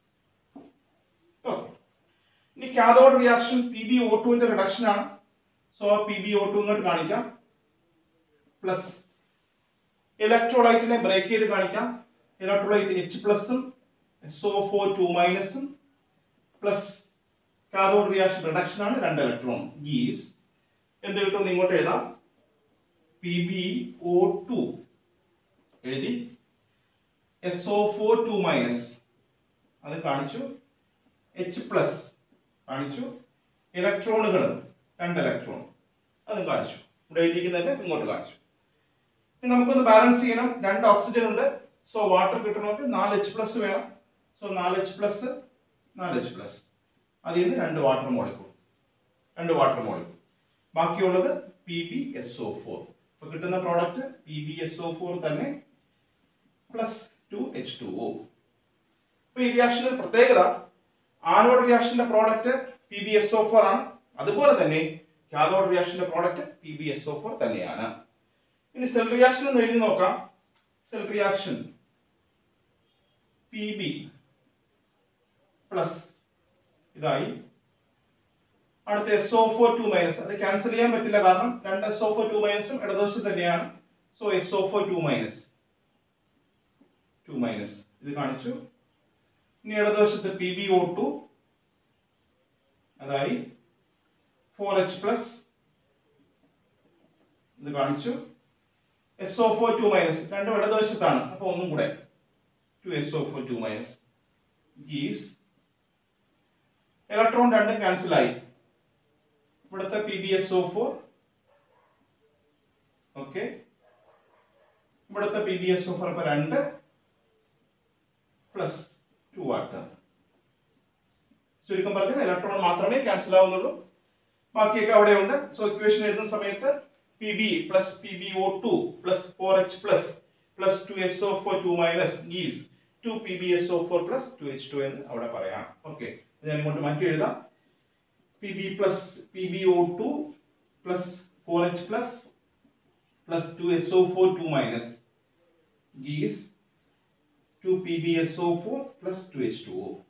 S1: okay ഇനി cathode reaction P B O ടുവിന്റെ റിഡക്ഷൻ ആണ് so P B O two ഇങ്ങോട്ട് കാണിക്കാം പ്ലസ് ഇലക്ട്രോലൈറ്റിനെ break ചെയ്ത് കാണിക്കാം electrolyte H പ്ലസും S O four two മൈനസും പ്ലസ് കാഥോഡ് റിയാക്ഷൻ റിഡക്ഷൻ ആണ് രണ്ട് ഇലക്ട്രോൺ ഗീസ് എന്ത് കിട്ടും ഇങ്ങോട്ട് എഴുതാം പി ബി ഒ ടു എഴുതി S O four two minus അത് കാണിച്ചു എച്ച് പ്ലസ് കാണിച്ചു ഇലക്ട്രോണുകളും രണ്ട് ഇലക്ട്രോൺ അതും കാണിച്ചു ഇവിടെ എഴുതിയിരിക്കുന്നതന്നെ ഇങ്ങോട്ട് കാണിച്ചു ഇനി നമുക്കൊന്ന് ബാലൻസ് ചെയ്യണം രണ്ട് ഓക്സിജൻ ഉണ്ട് സോ വാട്ടർ കിട്ടണമെങ്കിൽ നാല് എച്ച് പ്ലസ് വേണം സോ നാല് എച്ച് പ്ലസ് നാല് എച്ച് പ്ലസ് അതിൽ നിന്ന് രണ്ട് വാട്ടർ മോളിക്കൂൾ രണ്ട് വാട്ടർ മോളിക്കൂൾ ബാക്കിയുള്ളത് P B S O four ഇപ്പൊ കിട്ടുന്ന product P B S O four തന്നെ plus two H two O അപ്പൊ ഈ റിയാക്ഷന്റെ പ്രത്യേകത ആനോഡ് റിയാക്ഷന്റെ product P B S O four ആണ് അതുപോലെ തന്നെ കാഥോഡ് റിയാക്ഷന്റെ product P B S O four തന്നെയാണ് ഇനി സെൽ റിയാക്ഷൻ എന്ന് എഴുതി നോക്കാം cell reaction P B plus ഇതായി അടുത്ത S O four two minus അത് ക്യാൻസൽ ചെയ്യാൻ പറ്റില്ല കാരണം രണ്ട് എസ് ഒ ഫോർ ടു മൈനസും ഇടതുവശത്ത് തന്നെയാണ് so S O four two minus two minus ഇത് കാണിച്ചു ഇനി ഇടതുവശത്ത് പി ബി ഒ ടു അതായി ഫോർ എച്ച് പ്ലസ് ഇത് കാണിച്ചു S O four two minus രണ്ടും ഇടതുവശത്താണ് അപ്പൊ ഒന്നും കൂടെ two S O four two minus gives electron രണ്ടും ക്യാൻസൽ ആയി ഇവിടുത്തെ P B S O four okay ഇവിടുത്തെ P B S O four ഇപ്പൊ രണ്ട് പ്ലസ് ടു വാട്ടർ ചുരുക്കം പറഞ്ഞാൽ ഇലക്ട്രോൺ മാത്രമേ ക്യാൻസൽ ആവുന്നുള്ളൂ ബാക്കിയൊക്കെ അവിടെ ഉണ്ട് സോ ഇക്വേഷൻ എഴുതുന്ന സമയത്ത് P B plus P B O two plus four H plus plus two S O four two minus gives two P B S O four plus two H two എന്ന് അവിടെ പറയാം okay ഞാൻ ഇങ്ങോട്ട് മാറ്റി എഴുതാം P B plus P B O two plus four H plus plus two S O four two minus gives two P B S O four plus two H two O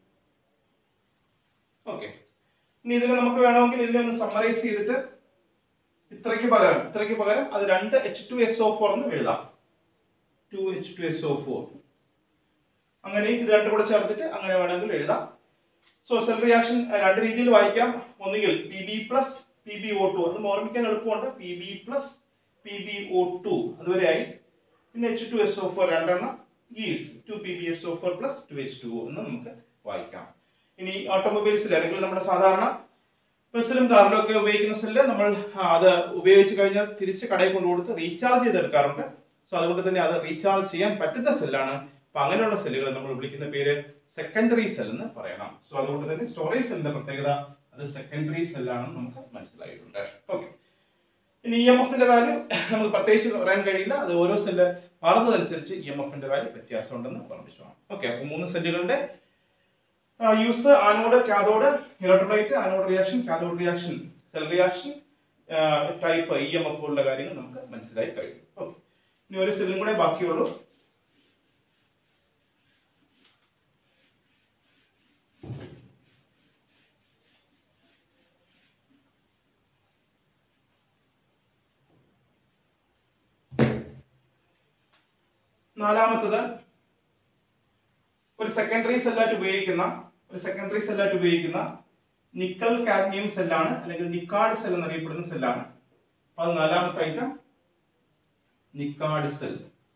S1: okay ഇനി ഇതിനെ നമുക്ക് വേണമെങ്കിൽ ഇതിനെ ഒന്ന് summarise ചെയ്തിട്ട് ഇത്രയ്ക്ക് പകരം ഇത്രയ്ക്ക് പകരം അത് രണ്ട് H two S O four എന്ന് എഴുതാം two H two S O four അങ്ങനെ ഇത് രണ്ടും കൂടെ ചേർത്തിട്ട് അങ്ങനെ വേണമെങ്കിൽ എഴുതാം സോ സെൽ റിയാക്ഷൻ രണ്ട് രീതിയിൽ വായിക്കാം ഒന്നുകിൽ P B plus P B O two അത് ഓർമ്മിക്കാൻ എളുപ്പമുണ്ട് P B plus P B O two അതുവരെയായി പിന്നെ H two S O four രണ്ടെണ്ണം gives two P B S O four plus two H two എന്ന് നമുക്ക് വായിക്കാം ഇനി ഓട്ടോമൊബൈൽസിൽ അല്ലെങ്കിൽ നമ്മുടെ സാധാരണ ബസ്സിലും കാറിലും ഒക്കെ ഉപയോഗിക്കുന്ന സെല്ല് നമ്മൾ ആ, അത് ഉപയോഗിച്ച് കഴിഞ്ഞാൽ തിരിച്ച് കടയിൽ കൊണ്ടുകൊടുത്ത് റീചാർജ് ചെയ്തെടുക്കാറുണ്ട് സോ അതുകൊണ്ട് തന്നെ അത് റീചാർജ് ചെയ്യാൻ പറ്റുന്ന സെല്ലാണ് അപ്പൊ അങ്ങനെയുള്ള സെല്ലുകൾ നമ്മൾ വിളിക്കുന്ന പേര് സെക്കൻഡറി സെൽ എന്ന് പറയണം സോ അതുകൊണ്ട് തന്നെ സ്റ്റോറേജ് സെല്ലിന്റെ പ്രത്യേകത അത് സെക്കൻഡറി സെല്ലാണെന്ന് നമുക്ക് മനസ്സിലായിട്ടുണ്ട് ഓക്കെ ഇനി ഇ എം എഫിന്റെ വാല്യൂ നമുക്ക് പ്രത്യേകിച്ച് പറയാൻ കഴിയില്ല അത് ഓരോ സെല്ല് മാറുന്നതനുസരിച്ച് ഇ എം എഫിന്റെ വാല്യൂ വ്യത്യാസമുണ്ടെന്ന് ഓർമ്മിച്ചു ഓക്കെ അപ്പൊ മൂന്ന് സെല്ലുകളുടെ use anode cathode electrolyte anode reaction cathode reaction cell reaction type E M F പോലുള്ള കാര്യങ്ങൾ നമുക്ക് മനസ്സിലായി കഴിയും ഓക്കെ ഇനി ഒരു സെല്ലും കൂടെ ബാക്കിയുള്ളൂ നാലാമത്തത് ഒരു സെക്കൻഡറി സെല്ലായിട്ട് ഉപയോഗിക്കുന്ന ഒരു സെക്കൻഡറി സെല്ലായിട്ട് ഉപയോഗിക്കുന്ന നിക്കൽ കാഡ്മിയം സെല്ലാണ് അല്ലെങ്കിൽ നിക്കാഡ് സെൽ എന്നറിയപ്പെടുന്ന സെല്ലാണ് അപ്പൊ അത് നാലാമത്തെ ഐറ്റം നിക്കാഡ് സെൽ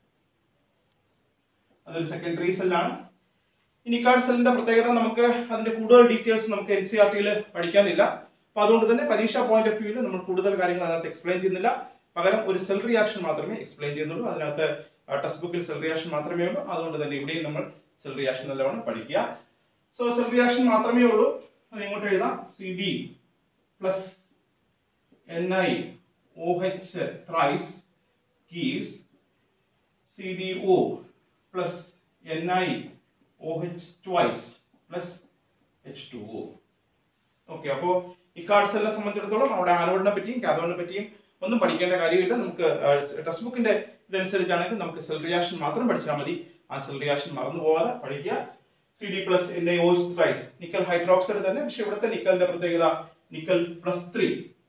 S1: അതൊരു സെക്കൻഡറി സെല്ലാണ് ഈ നിക്കാഡ് സെല്ലിന്റെ പ്രത്യേകത നമുക്ക് അതിന്റെ കൂടുതൽ ഡീറ്റെയിൽസ് നമുക്ക് എൻ സി ആർ ടിയിൽ പഠിക്കാനില്ല അപ്പൊ അതുകൊണ്ട് തന്നെ പരീക്ഷാ പോയിന്റ് ഓഫ് വ്യൂവിൽ നമ്മൾ കൂടുതൽ കാര്യങ്ങൾ അതിനകത്ത് എക്സ്പ്ലെയിൻ ചെയ്യുന്നില്ല പകരം ഒരു സെൽ റിയാക്ഷൻ മാത്രമേ എക്സ്പ്ലെയിൻ ചെയ്യുന്നുള്ളൂ അതിനകത്ത് ടെക്സ്റ്റ് ബുക്കിൽ സെൽ റിയാക്ഷൻ മാത്രമേ ഉള്ളൂ അതുകൊണ്ട് തന്നെ ഇവിടെയും നമ്മൾ സെൽ റിയാക്ഷൻ നല്ലവണ്ണം പഠിക്കുക സോ സെൽ റിയാക്ഷൻ മാത്രമേ ഉള്ളൂ അത് ഇങ്ങോട്ട് എഴുതാം C D plus N I O H thrice gives C D O plus N I O H twice plus H two O okay അപ്പോൾ ഈ കാർഡ് സെല്ലിനെ സംബന്ധിച്ചിടത്തോളം അവിടെ ആനോഡിനെ പറ്റിയും കാഥോഡിനെ പറ്റിയും ഒന്നും പഠിക്കേണ്ട കാര്യമില്ല നമുക്ക് ടെക്സ്റ്റ് ബുക്കിന്റെ ഇതനുസരിച്ചാണെങ്കിൽ നമുക്ക് സെൽ റിയാക്ഷൻ മാത്രം പഠിച്ചാൽ മതി ആ സെൽ റിയാക്ഷൻ മറന്നു പോകാതെ പഠിക്കുക C D plus N I O's thrice nickel hydroxide തന്നെ പക്ഷെ ഇവിടുത്തെ നിക്കലിന്റെ പ്രത്യേകത nickel plus three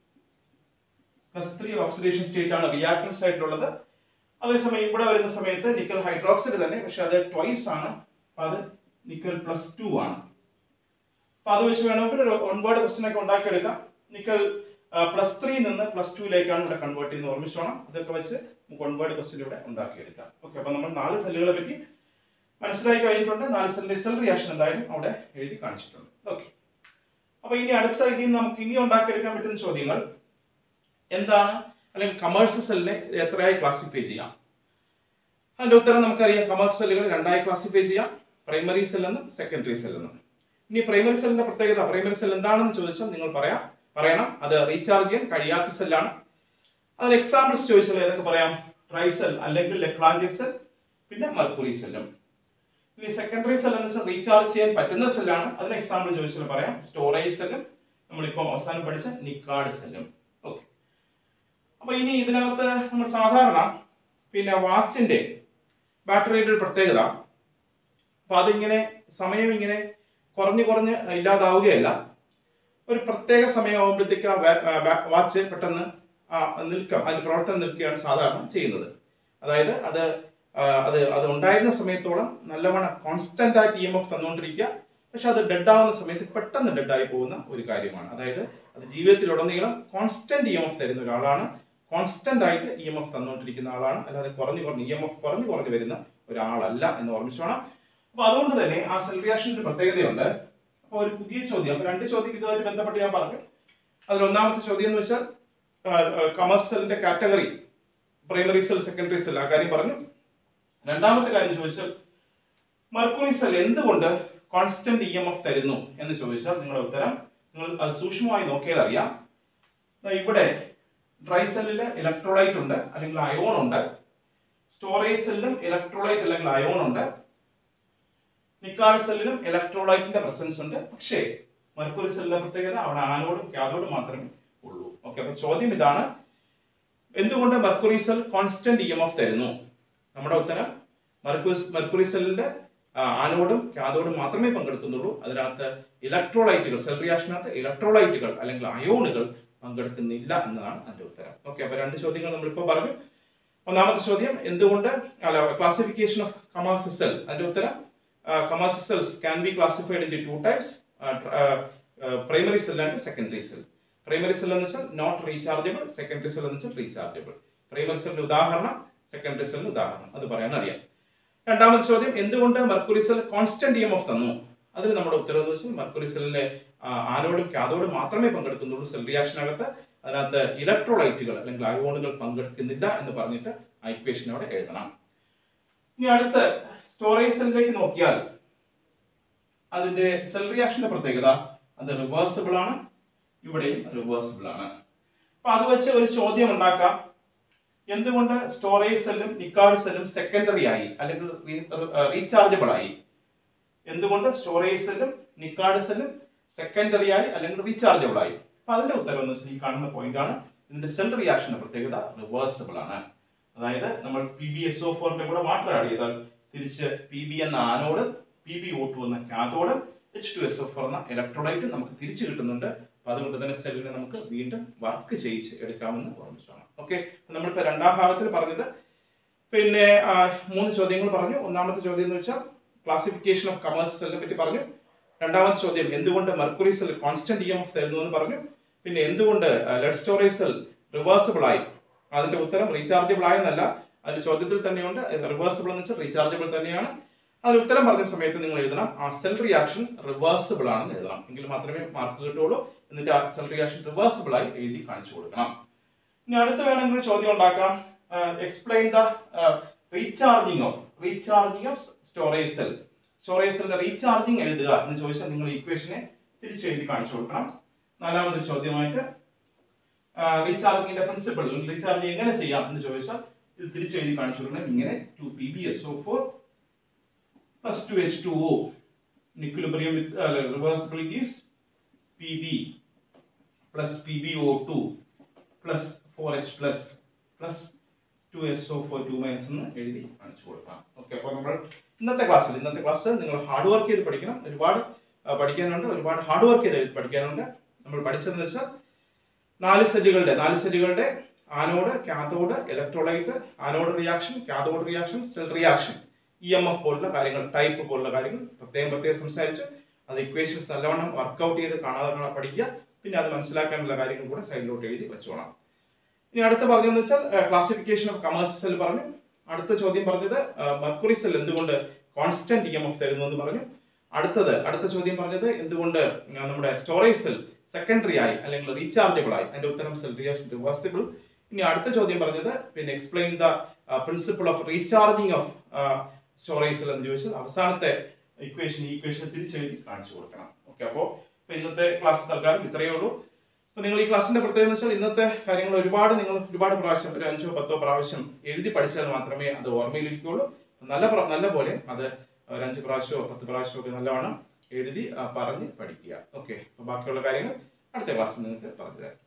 S1: plus three oxidation state ആണ് റിയാക്ടൻസ് ആയിട്ടുള്ളത് അതേസമയം ഇവിടെ വരുന്ന സമയത്ത് നിക്കൽ ഹൈഡ്രോക്സൈഡ് തന്നെ പക്ഷെ അത് ട്വൈസ് ആണ് അപ്പൊ അത് നിക്കൽ പ്ലസ് ടു ആണ് അപ്പൊ അത് വെച്ച് വേണമെങ്കിൽ ഒരു ഒൺവേർഡ് ക്വസ്റ്റ്യൻ ഒക്കെ ഉണ്ടാക്കിയെടുക്കാം നിക്കൽ പ്ലസ് ത്രീ നിന്ന് പ്ലസ് ടുവിലേക്കാണ് ഇവിടെ കൺവേർട്ട് ചെയ്യുന്നത് ഓർമ്മിച്ചോണം അതൊക്കെ വെച്ച് നമുക്ക് ഒൺവേർഡ് ക്വസ്റ്റ്യൻ ഇവിടെ ഉണ്ടാക്കിയെടുക്കാം ഓക്കെ അപ്പൊ നമ്മൾ നാല് സെല്ലുകളെ പറ്റി മനസ്സിലായി കഴിഞ്ഞിട്ടുണ്ട് നാല് സെല്ലിന്റെ സെൽ റിയാക്ഷൻ എന്തായാലും അവിടെ എഴുതി കാണിച്ചിട്ടുണ്ട് ഓക്കെ അപ്പൊ ഇനി അടുത്ത ഇതിൽ നിന്ന് നമുക്ക് ഇനി ഉണ്ടാക്കിയെടുക്കാൻ പറ്റുന്ന ചോദ്യങ്ങൾ എന്താണ് അല്ലെങ്കിൽ കമേഴ്സ് സെല്ലിനെ എത്രയായി ക്ലാസിഫൈ ചെയ്യാം അതിന്റെ ഉത്തരം നമുക്കറിയാം കമേഴ്സ് സെല്ലുകൾ രണ്ടായി ക്ലാസിഫൈ ചെയ്യാം പ്രൈമറി സെൽ എന്നും സെക്കൻഡറി സെൽ എന്നും ഇനി പ്രൈമറി സെല്ലിന്റെ പ്രത്യേകത പ്രൈമറി സെൽ എന്താണെന്ന് ചോദിച്ചാൽ നിങ്ങൾ പറയാം പറയണം അത് റീചാർജ് ചെയ്യാൻ കഴിയാത്ത സെല്ലാണ് അതിന് എക്സാമ്പിൾസ് ചോദിച്ചാൽ ഏതൊക്കെ പറയാം ട്രൈസെൽ അല്ലെങ്കിൽ ലെക്ലാഞ്ച് സെൽ പിന്നെ മർക്കുറി സെല്ലും ഇനി സെക്കൻഡറി സെൽ എന്ന് വെച്ചാൽ റീചാർജ് ചെയ്യാൻ പറ്റുന്ന സെല്ലാണ് അതിന് എക്സാമ്പിൾ ചോദിച്ചാൽ പറയാം സ്റ്റോറേജ് സെല്ലും നമ്മളിപ്പോൾ അവസാനം പഠിച്ച നിക്കാഡ് സെല്ലും ഓക്കെ അപ്പൊ ഇനി ഇതിനകത്ത് നമ്മൾ സാധാരണ പിന്നെ വാച്ചിന്റെ ബാറ്ററിയുടെ ഒരു പ്രത്യേകത അപ്പൊ അതിങ്ങനെ സമയം ഇങ്ങനെ കുറഞ്ഞു കുറഞ്ഞ് ഇല്ലാതാവുകയല്ല ഒരു പ്രത്യേക സമയമാകുമ്പോഴത്തേക്ക് ആ വാച്ച് പെട്ടെന്ന് ആ നിൽക്കാം അതിന്റെ പ്രവർത്തനം നിൽക്കുകയാണ് സാധാരണ ചെയ്യുന്നത് അതായത് അത് ആ, അത് അത് ഉണ്ടായിരുന്ന സമയത്തോളം നല്ലവണ്ണം കോൺസ്റ്റന്റ് ആയിട്ട് ഇ എം എഫ് തന്നുകൊണ്ടിരിക്കുക പക്ഷെ അത് ഡെഡ് ആവുന്ന സമയത്ത് പെട്ടെന്ന് ഡെഡ് ആയി പോകുന്ന ഒരു കാര്യമാണ് അതായത് അത് ജീവിതത്തിലുടനീളം കോൺസ്റ്റന്റ് ഇ എം എഫ് തരുന്ന ഒരാളാണ് കോൺസ്റ്റന്റ് ആയിട്ട് ഇ എം എഫ് തന്നുകൊണ്ടിരിക്കുന്ന ആളാണ് അല്ലാതെ കുറഞ്ഞു കുറഞ്ഞ് ഇ എം എഫ് കുറഞ്ഞു കുറഞ്ഞു വരുന്ന ഒരാളല്ല എന്ന് ഓർമ്മിച്ചോണം അപ്പൊ അതുകൊണ്ട് തന്നെ ആ സെൽ റിയാക്ഷന്റെ പ്രത്യേകതയുണ്ട് അപ്പോൾ ഒരു പുതിയ ചോദ്യം അപ്പോൾ രണ്ട് ചോദ്യം ഇതുമായിട്ട് ബന്ധപ്പെട്ട് ഞാൻ പറഞ്ഞു അതിൽ ഒന്നാമത്തെ ചോദ്യം എന്ന് വെച്ചാൽ കമേഴ്സ് സെല്ലിന്റെ category primary cell secondary cell ആ കാര്യം പറഞ്ഞു രണ്ടാമത്തെ കാര്യം ചോദിച്ചാൽ മെർക്കുറി സെൽ എന്തുകൊണ്ട് കോൺസ്റ്റന്റ് ഇ എം എഫ് തരുന്നു എന്ന് ചോദിച്ചാൽ നിങ്ങളുടെ ഉത്തരം നിങ്ങൾ അത് സൂക്ഷ്മമായി നോക്കിയാൽ അറിയാം ദാ ഇവിടെ ഡ്രൈ സെല്ലിൽ ഇലക്ട്രോലൈറ്റ് ഉണ്ട് അല്ലെങ്കിൽ അയോൺ ഉണ്ട് സ്റ്റോറേജ് സെല്ലിലും ഇലക്ട്രോലൈറ്റ് അല്ലെങ്കിൽ അയോൺ ഉണ്ട് നിക്കാർഡ് സെല്ലിലും ഇലക്ട്രോലൈറ്റിന്റെ പ്രസൻസ് ഉണ്ട് പക്ഷേ മെർക്കുറി സെല്ലിന്റെ പ്രത്യേകത അവിടെ ആനോടും കാഥോടും മാത്രമേ ഉള്ളൂ ഓക്കെ അപ്പൊ ചോദ്യം ഇതാണ് എന്തുകൊണ്ട് mercury cell constant E M F തരുന്നു നമ്മുടെ ഉത്തരം മെർക്കുറി മെർക്കുറി സെല്ലിന്റെ ആനോടും കാഥോടും മാത്രമേ പങ്കെടുക്കുന്നുള്ളൂ അതിനകത്ത് ഇലക്ട്രോലൈറ്റുകൾ സെൽ റിയാക്ഷനകത്ത് ഇലക്ട്രോലൈറ്റുകൾ അല്ലെങ്കിൽ അയോണുകൾ പങ്കെടുക്കുന്നില്ല എന്നതാണ് അതിന്റെ ഉത്തരം ഓക്കെ അപ്പൊ രണ്ട് ചോദ്യങ്ങൾ നമ്മളിപ്പോൾ പറഞ്ഞു ഒന്നാമത്തെ ചോദ്യം എന്തുകൊണ്ട് അല്ല ക്ലാസിഫിക്കേഷൻ ഓഫ് കമാസ് സെൽ അതിന്റെ ഉത്തരം commerce cells can be classified in two types primary cell and secondary cell primary cell എന്ന് വെച്ചാൽ നോട്ട് റീചാർജബിൾ സെക്കൻഡറി സെൽ എന്ന് വെച്ചാൽ റീചാർജബിൾ പ്രൈമറി സെല്ലിന് ഉദാഹരണം സെക്കൻഡറി സെല്ലിന് ഉദാഹരണം അത് പറയാൻ അറിയാം രണ്ടാമത്തെ ചോദ്യം എന്തുകൊണ്ട് mercury cell constant E M F തന്നു അതിന് നമ്മുടെ ഉത്തരവ് എന്ന് വെച്ചാൽ മെർക്കുറി സെല്ലിലെ ആനോടും കാഥോടും മാത്രമേ പങ്കെടുക്കുന്നുള്ളൂ സെൽ റിയാക്ഷനകത്ത് അതിനകത്ത് ഇലക്ട്രോലൈറ്റുകൾ അല്ലെങ്കിൽ അയോണുകൾ പങ്കെടുക്കുന്നില്ല എന്ന് പറഞ്ഞിട്ട് ആ ഇക്വേഷൻ അവിടെ എഴുതണം ഇനി അടുത്ത സ്റ്റോറേജ് സെല്ലിലേക്ക് നോക്കിയാൽ അതിന്റെ സെൽ റിയാക്ഷന്റെ പ്രത്യേകത അത് റിവേഴ്സിബിൾ ആണ് ഇവിടെയും റിവേഴ്സിബിൾ ആണ് അപ്പൊ അത് വെച്ച് ഒരു ചോദ്യം ഉണ്ടാക്കാം എന്തുകൊണ്ട് സ്റ്റോറേജ് സെല്ലും നിക്കാർഡ് സെല്ലും സെക്കൻഡറി ആയി അല്ലെങ്കിൽ റീചാർജബിൾ ആയി എന്തുകൊണ്ട് സ്റ്റോറേജ് സെല്ലും നിക്കാർഡ് സെല്ലും സെക്കൻഡറി ആയി അല്ലെങ്കിൽ റീചാർജബിൾ ആയി അപ്പൊ അതിന്റെ ഉത്തരം എന്ന് വെച്ചാൽ ഈ കാണുന്ന പോയിന്റ് ആണ് ഇതിന്റെ സെൽ റിയാക്ഷന്റെ പ്രത്യേകത റിവേഴ്സിബിൾ ആണ് അതായത് നമ്മൾ പി ബി എസ് ഒ ഫോറിന്റെ കൂടെ വാട്ടർ ആഡ് ചെയ്താൽ തിരിച്ച് പി ബി എന്ന anode P B O two എന്ന cathode H two S O four എന്ന ഇലക്ട്രോലൈറ്റ് നമുക്ക് തിരിച്ചു കിട്ടുന്നുണ്ട് അപ്പൊ അതുകൊണ്ട് തന്നെ സെല്ലിനെ നമുക്ക് വീണ്ടും വർക്ക് ചെയ്യിച്ച് എടുക്കാമെന്ന് ഓർമ്മിച്ചാണ് ഓക്കെ നമ്മളിപ്പോ രണ്ടാം ഭാഗത്തിൽ പറഞ്ഞത് പിന്നെ ആ, മൂന്ന് ചോദ്യങ്ങൾ പറഞ്ഞു ഒന്നാമത്തെ ചോദ്യം എന്ന് വെച്ചാൽ ക്ലാസിഫിക്കേഷൻ ഓഫ് കമേഴ്സ് സെല്ലിനെ പറ്റി പറഞ്ഞു രണ്ടാമത്തെ ചോദ്യം എന്തുകൊണ്ട് mercury cell constant E M F തരുന്നു എന്ന് പറഞ്ഞു പിന്നെ എന്തുകൊണ്ട് ലെഡ് സ്റ്റോറേജ് സെൽ റിവേഴ്സിബിൾ ആയി അതിന്റെ ഉത്തരം റീചാർജബിൾ ആയെന്നല്ല അതിന്റെ ചോദ്യത്തിൽ തന്നെയുണ്ട് റിവേഴ്സിബിൾ എന്ന് വെച്ചാൽ റീചാർജബിൾ തന്നെയാണ് അതിന് ഉത്തരം പറഞ്ഞ സമയത്ത് നിങ്ങൾ എഴുതണം ആ സെൽ റിയാക്ഷൻ റിവേഴ്സിബിൾ ആണെന്ന് എഴുതണം എങ്കിൽ മാത്രമേ മാർക്ക് കിട്ടുള്ളൂ എന്നിട്ട് ആ സെൽ റിയാക്ഷൻ റിവേഴ്സിബിൾ ആയി എഴുതി കാണിച്ചു കൊടുക്കണം ഇനി അടുത്ത വേണമെങ്കിൽ ഒരു ചോദ്യം ഉണ്ടാക്കാം explain the recharging of recharging of storage cell storage സെല്ലിന്റെ റീചാർജിങ് എഴുതുക എന്ന് ചോദിച്ചാൽ നിങ്ങൾ ഇക്വേഷനെ തിരിച്ചു എഴുതി കാണിച്ചു കൊടുക്കണം നാലാമതൊരു ചോദ്യമായിട്ട് റീചാർജിങ്ങിന്റെ പ്രിൻസിപ്പിൾ റീചാർജിങ് എങ്ങനെ ചെയ്യാം എന്ന് ചോദിച്ചാൽ ഇത് തിരിച്ചു എഴുതി കാണിച്ചു കൊടുക്കണം ഇങ്ങനെ two P B S O four plus two H two O equilibrium with uh, reversibility is Pb plus PbO2 plus 4H plus plus 2SO4 2 minus എന്ന് എഴുതി കാണിച്ചു കൊടുക്കാം ഓക്കെ അപ്പോൾ നമ്മൾ ഇന്നത്തെ ക്ലാസ്സിൽ ഇന്നത്തെ ക്ലാസ് നിങ്ങൾ ഹാർഡ് വർക്ക് ചെയ്ത് പഠിക്കണം ഒരുപാട് ആ, പഠിക്കാനുണ്ട് ഒരുപാട് ഹാർഡ് വർക്ക് ചെയ്ത് എഴുതി പഠിക്കാനുണ്ട് നമ്മൾ പഠിച്ചതെന്ന് വെച്ചാൽ നാല് സെല്ലുകളുടെ നാല് സെല്ലുകളുടെ anode cathode electrolyte anode reaction cathode reaction cell reaction E M F പോലുള്ള കാര്യങ്ങൾ ടൈപ്പ് പോലുള്ള കാര്യങ്ങൾ പ്രത്യേകം പ്രത്യേകം സംസാരിച്ച് അത് ഇക്വേഷൻസ് നല്ലവണ്ണം വർക്കൗട്ട് ചെയ്ത് കാണാതെ കാണാതെ പഠിക്കുക പിന്നെ അത് മനസ്സിലാക്കാനുള്ള കാര്യങ്ങൾ കൂടെ സൈഡിലോട്ട് എഴുതി വെച്ചോണം ഇനി അടുത്ത പറഞ്ഞതെന്ന് വെച്ചാൽ ക്ലാസിഫിക്കേഷൻ ഓഫ് കമേഴ്സ് സെൽ പറഞ്ഞു അടുത്ത ചോദ്യം പറഞ്ഞത് മർക്കുറി സെൽ എന്തുകൊണ്ട് കോൺസ്റ്റന്റ് ഇ എം എഫ് തരുന്നു എന്ന് പറഞ്ഞു അടുത്തത് അടുത്ത ചോദ്യം പറഞ്ഞത് എന്തുകൊണ്ട് ആ, നമ്മുടെ സ്റ്റോറേജ് സെൽ സെക്കൻഡറി ആയി അല്ലെങ്കിൽ റീചാർജബിൾ ആയി അതിന്റെ ഉത്തരം സെൽ റിയാക്ഷൻ റിവേഴ്സിബിൾ ഇനി അടുത്ത ചോദ്യം പറഞ്ഞത് പിന്നെ explain the principle of recharging of storage cell എന്ന് ചോദിച്ചാൽ അവസാനത്തെ ഇക്വേഷൻ ഇക്വേഷൻ തിരിച്ചെഴുതി കാണിച്ചു കൊടുക്കണം ഓക്കെ അപ്പോൾ ഇന്നത്തെ ക്ലാസ് തൽക്കാലം ഇത്രയേ ഉള്ളൂ അപ്പൊ നിങ്ങൾ ഈ ക്ലാസ്സിന്റെ പ്രത്യേകത എന്ന് വെച്ചാൽ ഇന്നത്തെ കാര്യങ്ങൾ ഒരുപാട് നിങ്ങൾ ഒരുപാട് പ്രാവശ്യം ഒരു അഞ്ചോ പത്തോ പ്രാവശ്യം എഴുതി പഠിച്ചാൽ മാത്രമേ അത് ഓർമ്മയിലിരിക്കുകയുള്ളൂ നല്ല പ്ര- നല്ല പോലെ അത് ഒരു അഞ്ച് പ്രാവശ്യമോ പത്ത് പ്രാവശ്യമോ ഒക്കെ നല്ലവണ്ണം എഴുതി ആ, പറഞ്ഞ് പഠിക്കുക ഓക്കെ അപ്പൊ ബാക്കിയുള്ള കാര്യങ്ങൾ അടുത്ത ക്ലാസ്സിൽ നിങ്ങൾക്ക് പറഞ്ഞു തരാം